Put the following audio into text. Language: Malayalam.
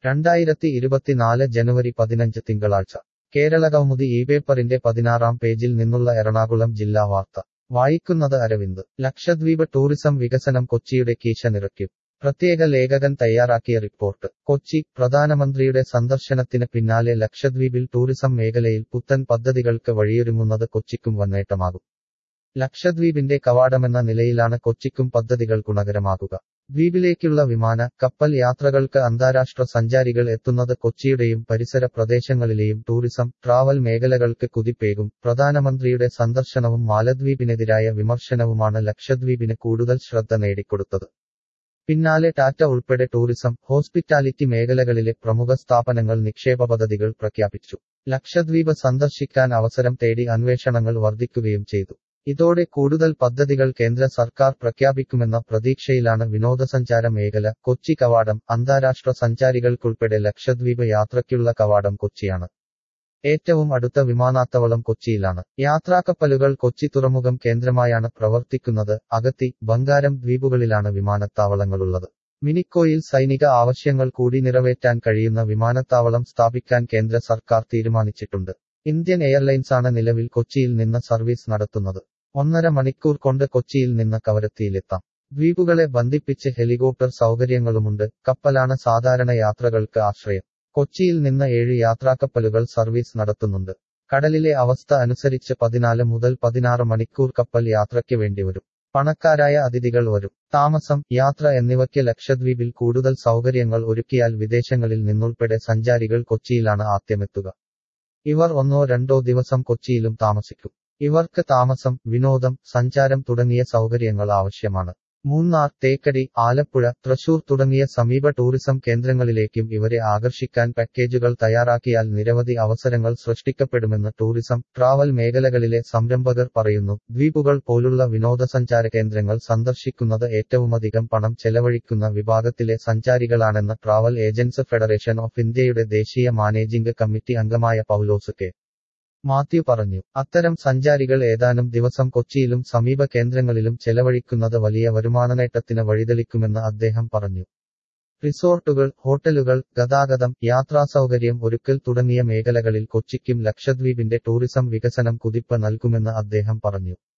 രണ്ടായിരത്തി ഇരുപത്തിനാല് ജനുവരി പതിനഞ്ച് തിങ്കളാഴ്ച കേരളകൗമുദി ഈ പേപ്പറിന്റെ പതിനാറാം പേജിൽ നിന്നുള്ള എറണാകുളം ജില്ലാ വാർത്ത വായിക്കുന്നത് അരവിന്ദ് ലക്ഷദ്വീപ് ടൂറിസം വികസനം കൊച്ചിയുടെ കീശ നിറയ്ക്കും പ്രത്യേക ലേഖകൻ തയ്യാറാക്കിയ റിപ്പോർട്ട് കൊച്ചി പ്രധാനമന്ത്രിയുടെ സന്ദർശനത്തിന് പിന്നാലെ ലക്ഷദ്വീപിൽ ടൂറിസം മേഖലയിൽ പുത്തൻ പദ്ധതികൾക്ക് വഴിയൊരുങ്ങുന്നത് കൊച്ചിക്കും വന്നേട്ടമാകും ലക്ഷദ്വീപിന്റെ കവാടമെന്ന നിലയിലാണ് കൊച്ചിക്കും പദ്ധതികൾ ഗുണകരമാകുക ദ്വീപിലേക്കുള്ള വിമാന കപ്പൽ യാത്രകൾക്ക് അന്താരാഷ്ട്ര സഞ്ചാരികൾ എത്തുന്നത് കൊച്ചിയുടെയും പരിസര പ്രദേശങ്ങളിലെയും ടൂറിസം ട്രാവൽ മേഖലകൾക്ക് കുതിപ്പേകും പ്രധാനമന്ത്രിയുടെ സന്ദർശനവും മാലദ്വീപിനെതിരായ വിമർശനവുമാണ് ലക്ഷദ്വീപിന് കൂടുതൽ ശ്രദ്ധ നേടിക്കൊടുത്തത് പിന്നാലെ ടാറ്റ ഉൾപ്പെടെ ടൂറിസം ഹോസ്പിറ്റാലിറ്റി മേഖലകളിലെ പ്രമുഖ സ്ഥാപനങ്ങൾ നിക്ഷേപ പദ്ധതികൾ പ്രഖ്യാപിച്ചു ലക്ഷദ്വീപ് സന്ദർശിക്കാൻ അവസരം തേടി അന്വേഷണങ്ങൾ വർദ്ധിക്കുകയും ചെയ്തു ഇതോടെ കൂടുതൽ പദ്ധതികൾ കേന്ദ്ര സർക്കാർ പ്രഖ്യാപിക്കുമെന്ന പ്രതീക്ഷയിലാണ് വിനോദസഞ്ചാര മേഖല കൊച്ചി കവാടം അന്താരാഷ്ട്ര സഞ്ചാരികൾക്കുൾപ്പെടെ ലക്ഷദ്വീപ് യാത്രയ്ക്കുള്ള കവാടം കൊച്ചിയാണ് ഏറ്റവും അടുത്ത വിമാനാത്താവളം കൊച്ചിയിലാണ് യാത്രാക്കപ്പലുകൾ കൊച്ചി തുറമുഖം കേന്ദ്രമായാണ് പ്രവർത്തിക്കുന്നത് അഗത്തി ബംഗാരം ദ്വീപുകളിലാണ് വിമാനത്താവളങ്ങളുള്ളത് മിനിക്കോയിൽ സൈനിക ആവശ്യങ്ങൾ കൂടി നിറവേറ്റാൻ കഴിയുന്ന വിമാനത്താവളം സ്ഥാപിക്കാൻ കേന്ദ്ര സർക്കാർ തീരുമാനിച്ചിട്ടുണ്ട് ഇന്ത്യൻ എയർലൈൻസാണ് നിലവിൽ കൊച്ചിയിൽ നിന്ന് സർവീസ് നടത്തുന്നത് ഒന്നര മണിക്കൂർ കൊണ്ട് കൊച്ചിയിൽ നിന്ന് കവരത്തിയിലെത്താം ദ്വീപുകളെ ബന്ധിപ്പിച്ച് ഹെലികോപ്റ്റർ സൗകര്യങ്ങളുമുണ്ട് കപ്പലാണ് സാധാരണ യാത്രകൾക്ക് ആശ്രയം കൊച്ചിയിൽ നിന്ന് ഏഴ് യാത്രാക്കപ്പലുകൾ സർവീസ് നടത്തുന്നുണ്ട് കടലിലെ അവസ്ഥ അനുസരിച്ച് പതിനാല് മുതൽ പതിനാറ് മണിക്കൂർ കപ്പൽ യാത്രയ്ക്ക് വേണ്ടിവരും പണക്കാരായ അതിഥികൾ വരും താമസം യാത്ര എന്നിവയ്ക്ക് ലക്ഷദ്വീപിൽ കൂടുതൽ സൗകര്യങ്ങൾ ഒരുക്കിയാൽ വിദേശങ്ങളിൽ നിന്നുൾപ്പെടെ സഞ്ചാരികൾ കൊച്ചിയിലാണ് ആദ്യമെത്തുക ഇവർ ഒന്നോ രണ്ടോ ദിവസം കൊച്ചിയിലും താമസിക്കും ഇവർക്ക് താമസം വിനോദം സഞ്ചാരം തുടങ്ങിയ സൗകര്യങ്ങൾ ആവശ്യമാണ് മൂന്നാർ തേക്കടി ആലപ്പുഴ തൃശൂർ തുടങ്ങിയ സമീപ ടൂറിസം കേന്ദ്രങ്ങളിലേക്കും ഇവരെ ആകർഷിക്കാൻ പാക്കേജുകൾ തയ്യാറാക്കിയാൽ നിരവധി അവസരങ്ങൾ സൃഷ്ടിക്കപ്പെടുമെന്ന് ടൂറിസം ട്രാവൽ മേഖലകളിലെ സംരംഭകർ പറയുന്നു ദ്വീപുകൾ പോലുള്ള വിനോദസഞ്ചാര കേന്ദ്രങ്ങൾ സന്ദർശിക്കുന്നത് ഏറ്റവുമധികം പണം ചെലവഴിക്കുന്ന വിഭാഗത്തിലെ സഞ്ചാരികളാണെന്ന് ട്രാവൽ ഏജൻസ് ഫെഡറേഷൻ ഓഫ് ഇന്ത്യയുടെ ദേശീയ മാനേജിംഗ് കമ്മിറ്റി അംഗമായ പൗലോസ് കെ മാത്യു പറഞ്ഞു അത്തരം സഞ്ചാരികൾ ഏതാനും ദിവസം കൊച്ചിയിലും സമീപ കേന്ദ്രങ്ങളിലും ചെലവഴിക്കുന്നത് വലിയ വരുമാനനേട്ടത്തിന് വഴിതെളിക്കുമെന്ന് അദ്ദേഹം പറഞ്ഞു റിസോർട്ടുകൾ ഹോട്ടലുകൾ ഗതാഗതം യാത്രാസൗകര്യം ഒരുക്കൽ തുടങ്ങിയ മേഖലകളിൽ കൊച്ചിക്കും ലക്ഷദ്വീപിന്റെ ടൂറിസം വികസനം കുതിപ്പ് നൽകുമെന്ന് അദ്ദേഹം പറഞ്ഞു